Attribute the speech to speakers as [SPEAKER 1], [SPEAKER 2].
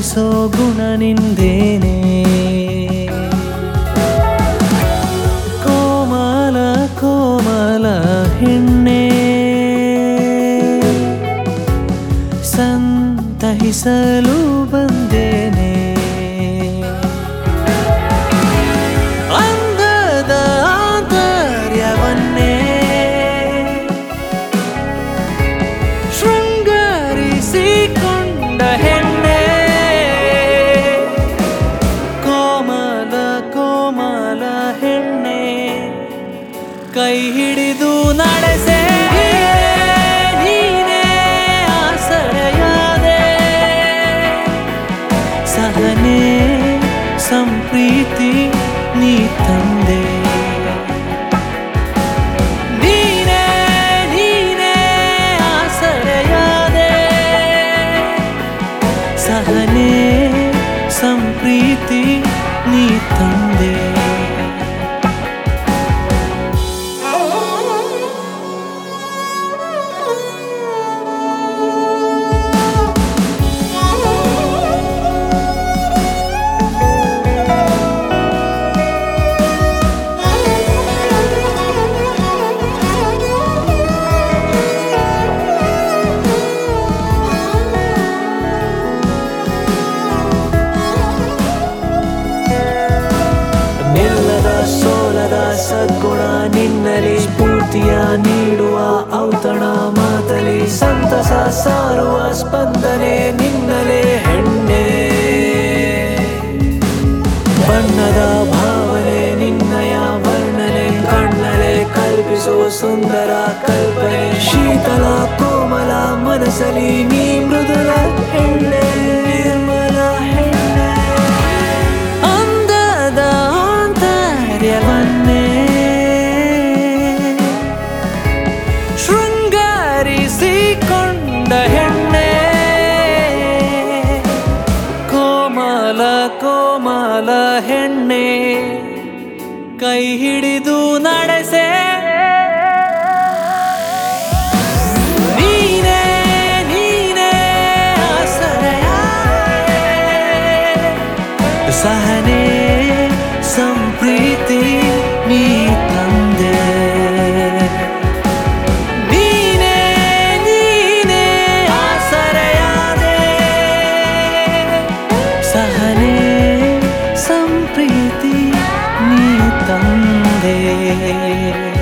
[SPEAKER 1] ಸಹಿಸೋ ಗುಣ ನಿಂದೇನೆ ಕೋಮಲ ಕೋಮಲ ಹೆಣ್ಣೆ ಸಂತಹಿಸಲು ಬಂದೇನೆ ಅಂಗದ ಆಂತರ್ಯವನ್ನೇ ಶೃಂಗರಿಸಿಕೊಂಡ ಹೆಣ್ಣೆ ಕೋಮಲ ಕೋಮಲ ಹೆಣ್ಣೆ ಕೈ ಹಿಡಿದು ನಡೆಸೆ ನೀನೇ ಆಸರೆಯಾದೆ ಸಹನೆ ಸಂಪ್ರೀತಿ ನೀ ತಂದೆ ನೀನೇ ನೀನೇ ಆಸರೆಯಾದೆ ಸಹನೆ ಸಂಪ್ರೀತಿ ನೀ ತಂದೆ ನಿಲ್ಲದ ಸೋಲದ ಸದ್ಗುಣ ನಿನ್ನಲಿ ಸ್ಫೂರ್ತಿಯ ನೀಡುವ ಔತಣ ಮಾತಲಿ ಸಂತಸ ಸಾರುವ ಸ್ಪಂದನೆ ನಿನ್ನಲೇ ಹೆಣ್ಣೆ ಬಣ್ಣದ ಭಾವನೆ ನಿನ್ನಯ ವರ್ಣನೆ ಕಣ್ಣಲೆ ಕಲ್ಪಿಸುವ ಸುಂದರ ಕಲ್ಪನೆ ಶೀತಲ ಕೋಮಲ ಮನಸಲಿ ನೀ ಮೃದುಲ ಹೆಣ್ಣೆ ನಿರ್ಮಲ ಹೆಣ್ಣೆ ಅಂದದ ಆಂತರ್ಯವನ್ನೇ ಶೃಂಗರಿಸಿಕೊಂಡ ಹೆಣ್ಣೆ ಕೋಮಲ ಕೋಮಲ ಹೆಣ್ಣೆ ಕೈ ಹಿಡಿದು ನಡೆಸೆ ನೀನೇ ನೀನೇ ಆಸರೆಯಾದೆ. ಸಹನೆ ಸಂಪ್ರೀತಿ ನೀ ತಂದೆ ನೀನೇ ನೀನೇ ಆಸರೆಯಾದೆ ಸಹನೆ ಸಂಪ್ರೀತಿ ನೀ ತಂದೆ